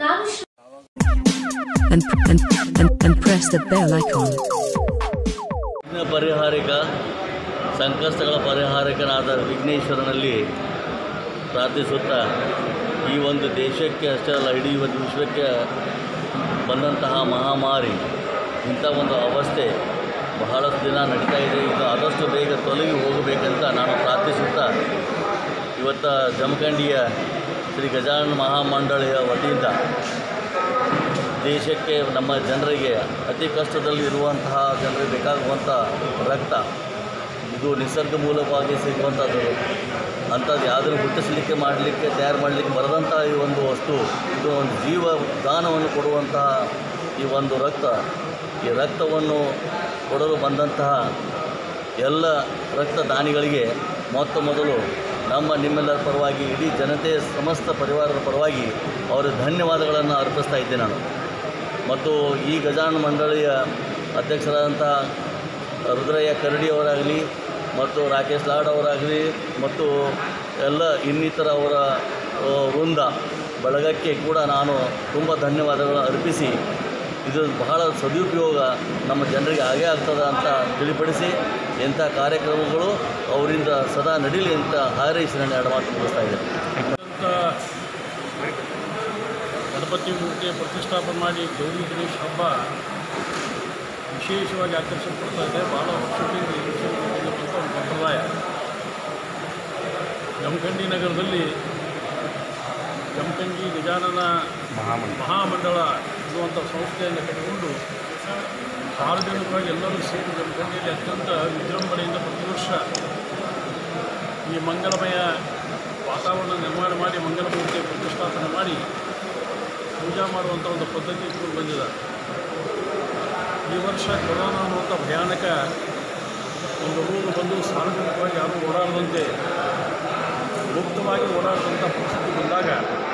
ನಾನು Shri and, and, and, and press the bell icon. ವಿಘ್ನ ಪರಿಹಾರಕ ಸಂಕಷ್ಟಗಳ ಪರಿಹಾರಕನಾದ ವಿಘ್ನೇಶ್ವರನಲ್ಲಿ ಪ್ರಾರ್ಥಿಸುತ್ತಾ ಈ ಒಂದು ದೇಶಕ್ಕೆ ಅಷ್ಟೇ ಅಲ್ಲ ಇಡೀ ಒಂದು ವಿಶ್ವಕ್ಕೆ ಬಂದಂತಹ ಮಹಾಮಾರಿ ಇಂಥ ಒಂದು ಅವಸ್ಥೆ ಬಹಳಷ್ಟು ದಿನ ನಡೀತಾ ಇದೆ ಇದು ಆದಷ್ಟು ಬೇಗ ತೊಲಗಿ ಹೋಗಬೇಕಂತ ನಾನು ಪ್ರಾರ್ಥಿಸುತ್ತಾ ಇವತ್ತು ಜಮಖಂಡಿಯ ಶ್ರೀ ಗಜಾನನ ಮಹಾಮಂಡಳಿಯ ವತಿಯಿಂದ ದೇಶಕ್ಕೆ ನಮ್ಮ ಜನರಿಗೆ ಅತಿ ಕಷ್ಟದಲ್ಲಿ ಇರುವಂತಹ ಜನರಿಗೆ ಬೇಕಾಗುವಂಥ ರಕ್ತ ಇದು ನಿಸರ್ಗ ಮೂಲಕವಾಗಿ ಸಿಗುವಂಥದ್ದು ಅಂಥದ್ದು ಯಾವುದನ್ನು ಹುಟ್ಟಿಸಲಿಕ್ಕೆ ಮಾಡಲಿಕ್ಕೆ ತಯಾರು ಮಾಡಲಿಕ್ಕೆ ಬರದಂಥ ಈ ಒಂದು ವಸ್ತು ಇದು ಒಂದು ಜೀವ ದಾನವನ್ನು ಕೊಡುವಂತಹ ಈ ಒಂದು ರಕ್ತ ಈ ರಕ್ತವನ್ನು ಕೊಡಲು ಬಂದಂತಹ ಎಲ್ಲ ರಕ್ತದಾನಿಗಳಿಗೆ ಮೊತ್ತ ಮೊದಲು ನಮ್ಮ ನಿಮ್ಮೆಲ್ಲರ ಪರವಾಗಿ ಇಡೀ ಜನತೆಯ ಸಮಸ್ತ ಪರಿವಾರದ ಪರವಾಗಿ ಅವರ ಧನ್ಯವಾದಗಳನ್ನು ಅರ್ಪಿಸ್ತಾ ಇದ್ದೆ ನಾನು ಮತ್ತು ಈ ಗಜಾನ ಮಂಡಳಿಯ ಅಧ್ಯಕ್ಷರಾದಂಥ ರುದ್ರಯ್ಯ ಕರಡಿ ಅವರಾಗಲಿ ಮತ್ತು ರಾಕೇಶ್ ಲಾಡ್ ಅವರಾಗಲಿ ಮತ್ತು ಎಲ್ಲ ಇನ್ನಿತರ ಅವರ ಆ, ವೃಂದ ಬಳಗಕ್ಕೆ ಕೂಡ ನಾನು ತುಂಬ ಧನ್ಯವಾದಗಳನ್ನು ಅರ್ಪಿಸಿ ಇದು ಬಹಳ ಸದುಪಯೋಗ ನಮ್ಮ ಜನರಿಗೆ ಆಗೇ ಆಗ್ತದೆ ಅಂತ ತಿಳಿಪಡಿಸಿ ಇಂಥ ಕಾರ್ಯಕ್ರಮಗಳು ಅವರಿಂದ ಸದಾ ನಡೀಲಿ ಅಂತ ಹಾರೈಸಿ ನಾನು ಎರಡು ಮಾತು ಮುಗಿಸ್ತಾ ಇದ್ದೇನೆ ಅಂತ ಗಣಪತಿ ಮೂರ್ತಿಯ ಪ್ರತಿಷ್ಠಾಪನೆ ಮಾಡಿ ಗೌರಿ ಗಣೇಶ ಹಬ್ಬ ವಿಶೇಷವಾಗಿ ಆಚರಿಸಲ್ಪಡ್ತಾ ಇದೆ ಭಾಳ ವರ್ಷದಿಂದ ಇರುವಂಥ ಒಂದು ಸಂಪ್ರದಾಯ ಜಮಖಂಡಿ ನಗರದಲ್ಲಿ ಜಮಖಂಡಿ ಗಜಾನನ ಮಹಾಮಂಡಳ ಎನ್ನುವಂಥ ಸಂಸ್ಥೆಯನ್ನು ಕಟ್ಟಿಕೊಂಡು ಸಾರ್ವಜನಿಕವಾಗಿ ಎಲ್ಲರೂ ಸೇರಿ ಜಮಖಂಡಿಯಲ್ಲಿ ಅತ್ಯಂತ ವಿಜೃಂಭಣೆಯಿಂದ ಪ್ರತಿ ವರ್ಷ ಈ ಮಂಗಲಮಯ ವಾತಾವರಣ ನಿರ್ಮಾಣ ಮಾಡಿ ಮಂಗಲಮೂರ್ತಿಯ ಪ್ರತಿಷ್ಠಾಪನೆ ಮಾಡಿ ಪೂಜಾ ಮಾಡುವಂಥ ಒಂದು ಪದ್ಧತಿ ಇಟ್ಕೊಂಡು ಬಂದಿದೆ ಈ ವರ್ಷ ಕೊರೋನಾ ಅನ್ನುವಂಥ ಭಯಾನಕ ಒಂದು ರೋಗ ಬಂದು ಸಾರ್ವಜನಿಕವಾಗಿ ಯಾರೂ ಓಡಾಡದಂತೆ ಮುಕ್ತವಾಗಿ ಓಡಾಡುವಂಥ ಪರಿಸ್ಥಿತಿ ಬಂದಾಗ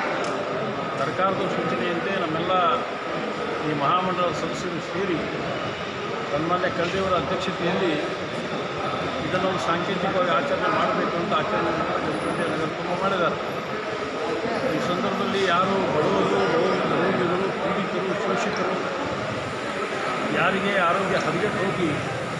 ಸರ್ಕಾರದ ಸೂಚನೆಯಂತೆ ನಮ್ಮೆಲ್ಲ ಈ ಮಹಾಮಂಡಲದ ಸದಸ್ಯರು ಸೇರಿ ಸನ್ಮಾನ್ಯ ಕಲ್ದೇವರ ಅಧ್ಯಕ್ಷತೆಯಲ್ಲಿ ಇದನ್ನೊಂದು ಸಾಂಕೇತಿಕವಾಗಿ ಆಚರಣೆ ಮಾಡಬೇಕು ಅಂತ ಆಚರಣೆ ಜಮಖಂಡಿ ನಗರ ತುಂಬ ಮಾಡಿದ್ದಾರೆ ಈ ಸಂದರ್ಭದಲ್ಲಿ ಯಾರು ಬಡವರು ರೋಗಿ ರೋಗಿಗಳು ಪೀಡಿತರು ಶೋಷಿತರು ಯಾರಿಗೆ ಆರೋಗ್ಯ ಹದಗೆಟ್ಟು ಹೋಗಿ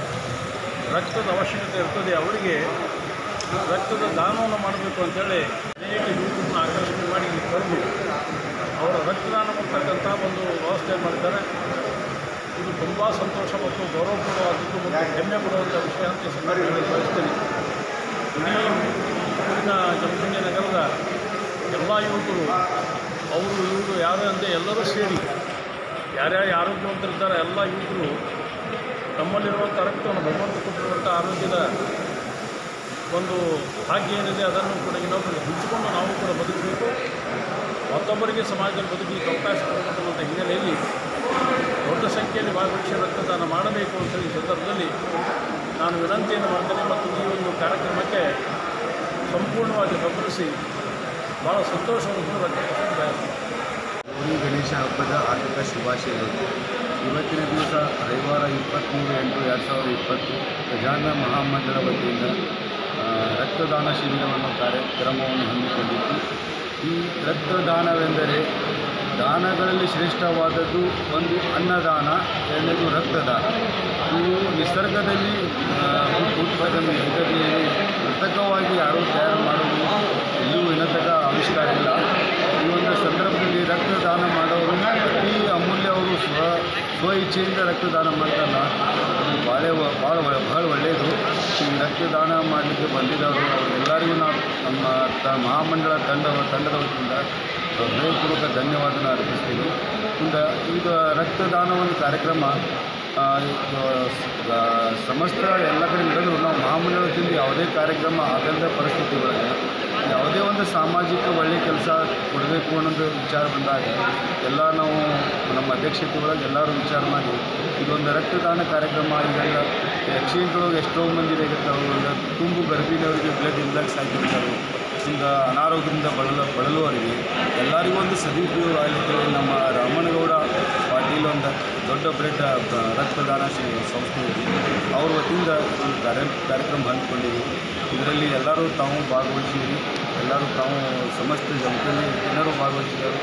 ರಕ್ತದ ಅವಶ್ಯಕತೆ ಇರ್ತದೆ ಅವರಿಗೆ ರಕ್ತದ ದಾನವನ್ನು ಮಾಡಬೇಕು ಅಂತೇಳಿ ಅನೇಕ ಯುವಕರನ್ನ ಆಕರ್ಷಣೆ ಮಾಡಿ ಇಲ್ಲಿ ಕರೆದು ಅವರ ರಕ್ತದಾನ ಮಾಡ್ತಕ್ಕಂಥ ಒಂದು ವ್ಯವಸ್ಥೆ ಮಾಡಿದ್ದಾರೆ ಇದು ತುಂಬ ಸಂತೋಷ ಮತ್ತು ಗೌರವಪೂರ್ಣವಾದದ್ದು ಮತ್ತು ಹೆಮ್ಮೆ ಪಡುವಂಥ ವಿಷಯ ಅಂತ ಈ ಸಂದರ್ಭದಲ್ಲಿ ಬಯಸ್ತೇನೆ ಇಡೀ ಊರಿನ ಜಮಖಂಡಿ ನಗರದ ಎಲ್ಲ ಯುವಕರು ಅವರು ಇವರು ಯಾರು ಅಂದೆ ಎಲ್ಲರೂ ಸೇರಿ ಯಾರ್ಯಾರು ಆರೋಗ್ಯವಂತರಿದ್ದಾರೆ ಎಲ್ಲ ಯುವಕರು ತಮ್ಮಲ್ಲಿರುವಂಥ ರಕ್ತವನ್ನು ಭಗವಂತ ಕೊಟ್ಟಿರುವಂಥ ಆರೋಗ್ಯದ ಒಂದು ಭಾಗ್ಯ ಏನಿದೆ ಅದನ್ನು ಕೂಡ ಇನ್ನೊಬ್ಬರಿಗೆ ಹಂಚಿಕೊಂಡು ನಾವು ಕೂಡ ಬದುಕಬೇಕು ಮತ್ತೊಬ್ಬರಿಗೆ ಸಮಾಜದಲ್ಲಿ ಬದುಕಲಿಕ್ಕೆ ಅವಕಾಶ ಕೊಡಬೇಕನ್ನುವಂಥ ಹಿನ್ನೆಲೆಯಲ್ಲಿ ದೊಡ್ಡ ಸಂಖ್ಯೆಯಲ್ಲಿ ಭಾಗವಹಿಸಿ ರಕ್ತದಾನ ಮಾಡಬೇಕು ಅಂತ ಈ ಸಂದರ್ಭದಲ್ಲಿ ನಾನು ವಿನಂತಿಯನ್ನು ಮಾಡ್ತೇನೆ ಮತ್ತು ಈ ಒಂದು ಕಾರ್ಯಕ್ರಮಕ್ಕೆ ಸಂಪೂರ್ಣವಾಗಿ ಬೆಂಬಲಿಸಿ ಭಾಳ ಸಂತೋಷವನ್ನು ವ್ಯಕ್ತಪಡಿಸಲು ಬಯಸ್ತೇನೆ ಗೌರಿ ಗಣೇಶ ಹಬ್ಬದ ಹಾರ್ದಿಕ ಶುಭಾಶಯಗಳು ಇವತ್ತಿನ ದಿವಸ ರವಿವಾರ ಇಪ್ಪತ್ತ್ಮೂರು ಎಂಟು ಎರಡು ಸಾವಿರದ ಇಪ್ಪತ್ತು ಗಜಾನ ಮಹಾಮಂಡಳ ವತಿಯಿಂದ ಆ, ರಕ್ತದಾನ ಶಿಬಿರವನ್ನು ಕಾರ್ಯಕ್ರಮವನ್ನು ಹಮ್ಮಿಕೊಂಡಿದ್ದು ಈ ರಕ್ತದಾನವೆಂದರೆ ದಾನಗಳಲ್ಲಿ ಶ್ರೇಷ್ಠವಾದದ್ದು ಒಂದು ಅನ್ನದಾನ ಎರಡನೇದು ರಕ್ತದಾನ ಇವು ನಿಸರ್ಗದಲ್ಲಿ ಆ, ಉತ್ಪಾದನೆ ಇದರಲ್ಲಿ ಕೃತಕವಾಗಿ ಯಾರೂ ತಯಾರು ಮಾಡುವುದು ಎಲ್ಲೂ ಇನ್ನತಕ ಆವಿಷ್ಕಾರ ಇಲ್ಲ ಈ ಒಂದು ಸಂದರ್ಭದಲ್ಲಿ ರಕ್ತದಾನ ಮಾಡೋರು ಅತಿ ಅಮೂಲ್ಯ ಅವರು ಸ್ವ ಸ್ವ ಇಚ್ಛೆಯಿಂದ ರಕ್ತದಾನ ಮಾಡ್ತಾರಲ್ಲ ಅದು ಭಾಳ ಭಾಳ ಭಾಳ ಒಳ್ಳೆಯದು ಈ ರಕ್ತದಾನ ಮಾಡಲಿಕ್ಕೆ ಬಂದಿದ್ದವರು ಅವರೆಲ್ಲರಿಗೂ ನಾವು ನಮ್ಮ ತ ಮಹಾಮಂಡಳ ತಂಡ ತಂಡದ ವತಿಯಿಂದ ಹೃದಯಪೂರ್ವಕ ಧನ್ಯವಾದನ ಅರ್ಪಿಸ್ತೀನಿ ಇಂದ ಇದು ರಕ್ತದಾನ ಒಂದು ಕಾರ್ಯಕ್ರಮ ಆ, ಇದು ಸ- ಆ, ಸಮಸ್ತ ಎಲ್ಲ ಕಡೆ ನಡೆದ್ರು ನಾವು ಮಹಾಮಂಡಲದಿಂದ ಯಾವುದೇ ಕಾರ್ಯಕ್ರಮ ಆಗದ ಪರಿಸ್ಥಿತಿ ಒಳಗೆ ಯಾವುದೇ ಒಂದು ಸಾಮಾಜಿಕ ಒಳ್ಳೆಯ ಕೆಲಸ ಕೊಡಬೇಕು ಅನ್ನೋದು ವಿಚಾರ ಬಂದಾಗ ಎಲ್ಲ ನಾವು ನಮ್ಮ ಅಧ್ಯಕ್ಷತೆ ಒಳಗೆ ಎಲ್ಲರೂ ವಿಚಾರ ಮಾಡಿ ಇದೊಂದು ರಕ್ತದಾನ ಕಾರ್ಯಕ್ರಮ ಈಗೆಲ್ಲ ಆಕ್ಸಿಡೆಂಟ್ ಒಳಗೆ ಎಷ್ಟೋ ಮಂದಿ ಇರ್ತಾವೆ ಒಂದು ತುಂಬು ಗರ್ಭಿಣಿಯವರಿಗೆ ಬ್ಲಡ್ ಇಲ್ದಾಗ ಸಾಕಿರ್ತಾರೆ ಇಂದ ಅನಾರೋಗ್ಯದಿಂದ ಬಳಲ ಬಳಲುವವರಿಗೆ ಎಲ್ಲರಿಗೂ ಒಂದು ಸದುಪಯೋಗ ಆಗಲಿಕ್ಕೆ ನಮ್ಮ ರಾಮನಗೌಡ ಪಾಟೀಲ್ ಒಂದು ದೊಡ್ಡ ಬ್ಲಡ್ ರಕ್ತದಾನ ಶಿ- ಸಂಸ್ಥೆ ಇದೆ ಅವ್ರ ವತಿಯಿಂದ ಒಂದು ಕಾರ್ಯ ಕಾರ್ಯಕ್ರಮ ಹಮ್ಮಿಕೊಂಡಿವಿ ಇದರಲ್ಲಿ ಎಲ್ಲರೂ ತಾವು ಭಾಗವಹಿಸಿರಿ ಎಲ್ಲರೂ ತಾವು ಸಮಸ್ತ ಜನತೆಯಲ್ಲಿ ಜನರು ಭಾಗವಹಿಸಿದರು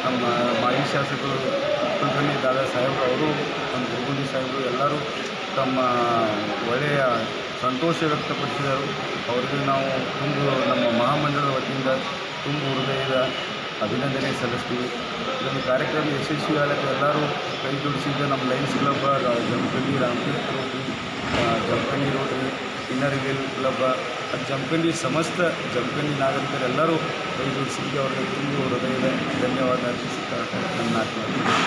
ನಮ್ಮ ಮಾಜಿ ಶಾಸಕರು ಕುಲಕರ್ಣಿ ದಾದಾ ಸಾಹೇಬರು ಅವರು ನಮ್ಮ ಗುರುಗುಂಡಿ ಸಾಹೇಬರು ಎಲ್ಲರೂ ತಮ್ಮ ಒಳ್ಳೆಯ ಸಂತೋಷ ವ್ಯಕ್ತಪಡಿಸಿದರು ಅವರಿಗೆ ನಾವು ತುಂಬ ನಮ್ಮ ಮಹಾಮಂಡಲದ ವತಿಯಿಂದ ತುಂಬ ಹೃದಯದ ಅಭಿನಂದನೆ ಸಲ್ಲಿಸ್ತೀವಿ ಇದೊಂದು ಕಾರ್ಯಕ್ರಮ ಯಶಸ್ವಿ ಆಗಕ್ಕೆ ಎಲ್ಲರೂ ಕೈ ಜೋಡಿಸಿದ್ದ ನಮ್ಮ Lions Club Jamkhandi Ramakrishna Rotary Jamkhandi Rotary Inner Wheel Club Jamkhandi ಸಮಸ್ತ ಜಮಖಂಡಿ ನಾಗರಿಕರೆಲ್ಲರೂ ಕೈ ಜೋಡಿಸಿದ್ದು ಅವರಿಗೆ ತುಂಬ ಹೃದಯದ ಧನ್ಯವಾದ ಅರ್ಪಿಸುತ್ತಾ ನನ್ನ ಮಾತು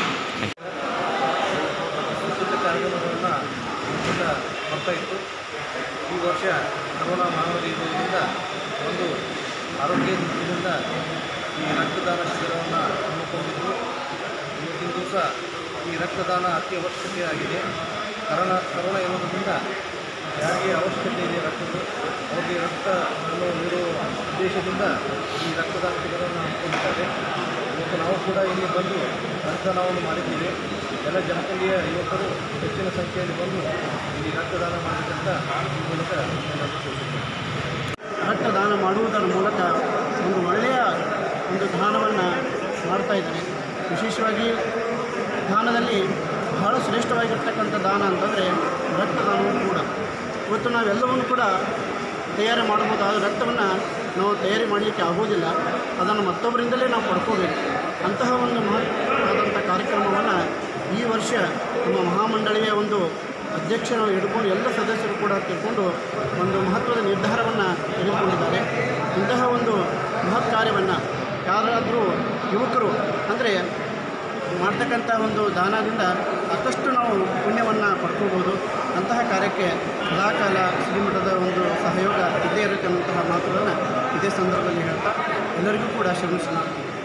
ಸಾಂಸ್ಕೃತಿಕ ಕಾರ್ಯಕ್ರಮಗಳನ್ನು ಹಮ್ಮಿಕೊಂಡ ಬರ್ತಾ ಇತ್ತು ಈ ವರ್ಷ ಕರೋನಾ ಮಹಾಮಾರಿ ಇರುವುದರಿಂದ ಒಂದು ಆರೋಗ್ಯ ದೃಷ್ಟಿಯಿಂದ ಈ ರಕ್ತದಾನ ಶಿಬಿರವನ್ನು ಹಮ್ಮಿಕೊಂಡಿದ್ದು ಇವತ್ತಿನ ದಿವಸ ಈ ರಕ್ತದಾನ ಅತಿ ಅವಶ್ಯಕತೆ ಆಗಿದೆ ಕರೋನ ಕರೋನಾ ಇರೋದ್ರಿಂದ ಯಾರಿಗೆ ಅವಶ್ಯಕತೆ ಇದೆ ರಕ್ತದ್ದು ಅವರಿಗೆ ರಕ್ತವನ್ನು ನೀಡುವ ಉದ್ದೇಶದಿಂದ ಈ ರಕ್ತದಾನ ಶಿಬಿರವನ್ನು ಹಮ್ಮಿಕೊಂಡಿದ್ದಾರೆ ಇವತ್ತು ನಾವು ಕೂಡ ಇಲ್ಲಿ ಬಂದು ರಕ್ತದಾನವನ್ನು ಮಾಡಿದ್ದೀವಿ ಎಲ್ಲ ಜಮಖಂಡಿಯ ಯುವಕರು ಹೆಚ್ಚಿನ ಸಂಖ್ಯೆಯಲ್ಲಿ ಬಂದು ಇಲ್ಲಿ ರಕ್ತದಾನ ಮಾಡಬೇಕಂತ ಈ ಮೂಲಕ ಎಲ್ಲರಿಗೂ ತಿಳಿಸುತ್ತೇನೆ ರಕ್ತದಾನ ಮಾಡುವುದರ ಮೂಲಕ ಒಂದು ಒಳ್ಳೆಯ ಒಂದು ದಾನವನ್ನು ಮಾಡ್ತಾ ಇದ್ದಾರೆ ವಿಶೇಷವಾಗಿ ದಾನದಲ್ಲಿ ಬಹಳ ಶ್ರೇಷ್ಠವಾಗಿರ್ತಕ್ಕಂಥ ದಾನ ಅಂತಂದರೆ ರಕ್ತದಾನವೂ ಕೂಡ ಇವತ್ತು ನಾವೆಲ್ಲವನ್ನು ಕೂಡ ತಯಾರಿ ಮಾಡ್ಬೋದು ಆದರೆ ರಕ್ತವನ್ನು ನಾವು ತಯಾರಿ ಮಾಡಲಿಕ್ಕೆ ಆಗೋದಿಲ್ಲ ಅದನ್ನು ಮತ್ತೊಬ್ಬರಿಂದಲೇ ನಾವು ಪಡ್ಕೋಬೇಕು ಅಂತಹ ಒಂದು ಮಹತ್ವವಾದಂಥ ಕಾರ್ಯಕ್ರಮವನ್ನು ಈ ವರ್ಷ ನಮ್ಮ ಮಹಾಮಂಡಳಿಯ ಒಂದು ಅಧ್ಯಕ್ಷರು ಹಿಡ್ಕೊಂಡು ಎಲ್ಲ ಸದಸ್ಯರು ಕೂಡ ತಿಳ್ಕೊಂಡು ಒಂದು ಮಹತ್ವದ ನಿರ್ಧಾರವನ್ನು ತೆಗೆದುಕೊಂಡಿದ್ದಾರೆ ಇಂತಹ ಒಂದು ಮಹತ್ ಕಾರ್ಯವನ್ನು ಯಾರಾದರೂ ಯುವಕರು ಅಂದರೆ ಮಾಡ್ತಕ್ಕಂಥ ಒಂದು ದಾನದಿಂದ ಸಾಕಷ್ಟು ನಾವು ಪುಣ್ಯವನ್ನು ಪಡ್ಕೋಬೋದು ಅಂತಹ ಕಾರ್ಯಕ್ಕೆ ಸದಾಕಾಲ ಶ್ರೀಮಠದ ಒಂದು ಸಹಯೋಗ ಇದ್ದೇ ಇರುತ್ತೆ ಅನ್ನುವಂತಹ ಮಾತುಗಳನ್ನು ಇದೇ ಸಂದರ್ಭದಲ್ಲಿ ಹೇಳ್ತಾ ಎಲ್ಲರಿಗೂ ಕೂಡ ಶ್ರಮಿಸೋಣ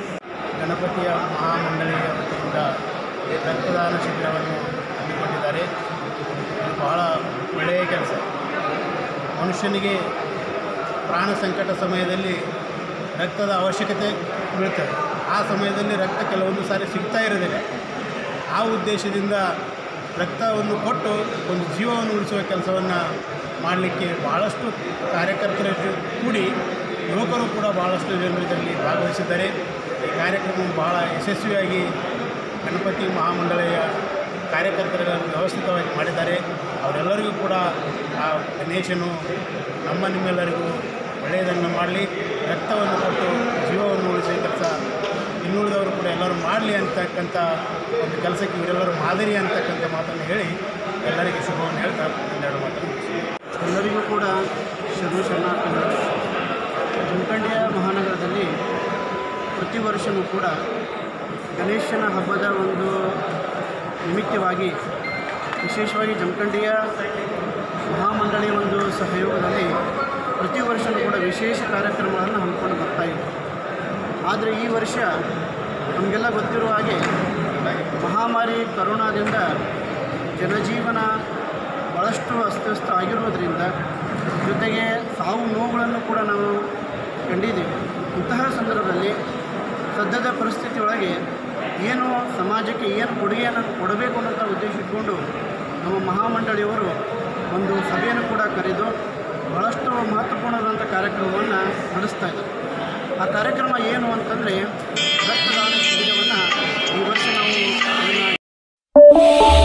ಗಣಪತಿಯ ಮಹಾಮಂಡಳಿಯ ವತಿಯಿಂದ ರಕ್ತದಾನ ಶಿಬಿರವನ್ನು ಹಮ್ಮಿಕೊಂಡಿದ್ದಾರೆ ಇದು ಬಹಳ ಒಳ್ಳೆಯ ಕೆಲಸ ಮನುಷ್ಯನಿಗೆ ಪ್ರಾಣ ಸಂಕಟ ಸಮಯದಲ್ಲಿ ರಕ್ತದ ಅವಶ್ಯಕತೆ ಬೀಳ್ತದೆ ಆ ಸಮಯದಲ್ಲಿ ರಕ್ತ ಕೆಲವೊಂದು ಸಾರಿ ಸಿಗ್ತಾ ಇರೋದಿಲ್ಲ ಆ ಉದ್ದೇಶದಿಂದ ರಕ್ತವನ್ನು ಕೊಟ್ಟು ಒಂದು ಜೀವವನ್ನು ಉಳಿಸುವ ಕೆಲಸವನ್ನು ಮಾಡಲಿಕ್ಕೆ ಭಾಳಷ್ಟು ಕಾರ್ಯಕರ್ತರ ಜೊ- ಕೂಡಿ ಯುವಕರು ಕೂಡ ಭಾಳಷ್ಟು ಜನರು ಇದರಲ್ಲಿ ಭಾಗವಹಿಸಿದ್ದಾರೆ ಈ ಕಾರ್ಯಕ್ರಮ ಬಹಳ ಯಶಸ್ವಿಯಾಗಿ ಗಣಪತಿ ಮಹಾಮಂಡಳಿಯ ಕಾರ್ಯಕರ್ತರು ವ್ಯವಸ್ಥಿತವಾಗಿ ಮಾಡಿದ್ದಾರೆ ಅವರೆಲ್ಲರಿಗೂ ಕೂಡ ಆ ಗಣೇಶನು ನಮ್ಮ ನಿಮ್ಮೆಲ್ಲರಿಗೂ ಒಳ್ಳೆಯದನ್ನು ಮಾಡಲಿ ರಕ್ತವನ್ನು ಕೊಟ್ಟು ಜೀವವನ್ನು ಉಳಿಸುವ ಕೆಲಸ ಇನ್ನುಳಿದವರು ಕೂಡ ಎಲ್ಲರೂ ಮಾಡಲಿ ಅಂತಕ್ಕಂಥ ಒಂದು ಕೆಲಸಕ್ಕೆ ಇವರೆಲ್ಲರೂ ಮಾದರಿ ಅಂತಕ್ಕಂಥ ಮಾತನ್ನು ಹೇಳಿ ಎಲ್ಲರಿಗೂ ಶುಭವನ್ನು ಹೇಳ್ತಾ ಒಂದೆರಡು ಮಾತನ್ನು ಮುಗಿಸ್ತೀನಿ. ಎಲ್ಲರಿಗೂ ಕೂಡ ಶರಣು ಶರಣಾರ್ಥಿಗಳು ಜಮಖಂಡಿಯ ಮಹಾನಗರದಲ್ಲಿ ಪ್ರತಿ ವರ್ಷವೂ ಕೂಡ ಗಣೇಶನ ಹಬ್ಬದ ಒಂದು ನಿಮಿತ್ತವಾಗಿ ವಿಶೇಷವಾಗಿ ಜಮಖಂಡಿಯ ಮಹಾಮಂಡಳಿಯ ಒಂದು ಸಹಯೋಗದಲ್ಲಿ ಪ್ರತಿ ವರ್ಷವೂ ಕೂಡ ವಿಶೇಷ ಕಾರ್ಯಕ್ರಮಗಳನ್ನು ಹಮ್ಮಿಕೊಂಡು ಬರ್ತಾ ಇದ್ದರು ಆದರೆ ಈ ವರ್ಷ ನಮಗೆಲ್ಲ ಗೊತ್ತಿರುವ ಹಾಗೆ ಮಹಾಮಾರಿ ಕರೋನಾದಿಂದ ಜನಜೀವನ ಭಾಳಷ್ಟು ಅಸ್ತವ್ಯಸ್ತ ಆಗಿರುವುದರಿಂದ ಜೊತೆಗೆ ಸಾವು ನೋವುಗಳನ್ನು ಕೂಡ ನಾವು ಕಂಡಿದ್ದೀವಿ ಇಂತಹ ಸಂದರ್ಭದಲ್ಲಿ ಸದ್ಯದ ಪರಿಸ್ಥಿತಿ ಒಳಗೆ ಏನು ಸಮಾಜಕ್ಕೆ ಏನು ಕೊಡುಗೆಯನ್ನು ಕೊಡಬೇಕು ಅನ್ನೋಂಥ ಉದ್ದೇಶ ಇಟ್ಕೊಂಡು ನಮ್ಮ ಮಹಾಮಂಡಳಿಯವರು ಒಂದು ಸಭೆಯನ್ನು ಕೂಡ ಕರೆದು ಬಹಳಷ್ಟು ಮಹತ್ವಪೂರ್ಣವಾದಂಥ ಕಾರ್ಯಕ್ರಮವನ್ನು ನಡೆಸ್ತಾ ಇದ್ದಾರೆ ಆ ಕಾರ್ಯಕ್ರಮ ಏನು ಅಂತಂದರೆ ರಕ್ತದಾನ ಶಿಬಿರವನ್ನು ಈ ವರ್ಷ ನಾವು ಅದನ್ನ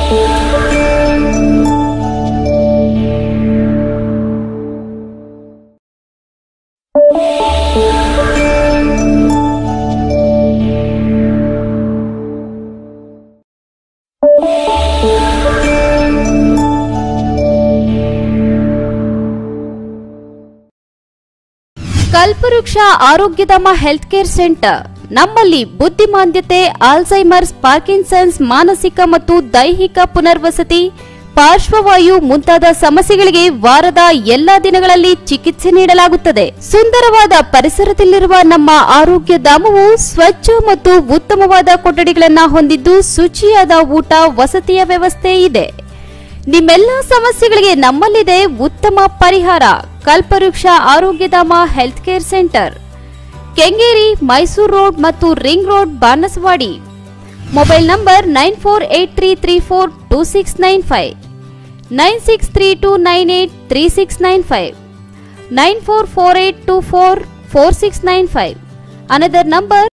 ಕಲ್ಪವೃಕ್ಷ ಆರೋಗ್ಯಧಾಮ ಹೆಲ್ತ್ ಕೇರ್ ಸೆಂಟರ್ ನಮ್ಮಲ್ಲಿ ಬುದ್ಧಿಮಾಂದ್ಯತೆ ಆಲ್ಝೈಮರ್ಸ್ ಪಾರ್ಕಿನ್ಸನ್ಸ್ ಮಾನಸಿಕ ಮತ್ತು ದೈಹಿಕ ಪುನರ್ವಸತಿ ಪಾರ್ಶ್ವವಾಯು ಮುಂತಾದ ಸಮಸ್ಯೆಗಳಿಗೆ ವಾರದ ಎಲ್ಲಾ ದಿನಗಳಲ್ಲಿ ಚಿಕಿತ್ಸೆ ನೀಡಲಾಗುತ್ತದೆ ಸುಂದರವಾದ ಪರಿಸರದಲ್ಲಿರುವ ನಮ್ಮ ಆರೋಗ್ಯ ಧಾಮವು ಸ್ವಚ್ಛ ಮತ್ತು ಉತ್ತಮವಾದ ಕೊಠಡಿಗಳನ್ನ ಹೊಂದಿದ್ದು ಶುಚಿಯಾದ ಊಟ ವಸತಿಯ ವ್ಯವಸ್ಥೆ ಇದೆ ನಿಮ್ಮೆಲ್ಲ ಸಮಸ್ಯೆಗಳಿಗೆ ನಮ್ಮಲ್ಲಿದೆ ಉತ್ತಮ ಪರಿಹಾರ Kalpavriksha Arogyadhama health care centre Kengeri Mysuru road ಮತ್ತು ring road Banaswadi mobile number nine four eight three three four two six nine five nine six three two nine eight three six nine five nine four four eight two four four six nine five another number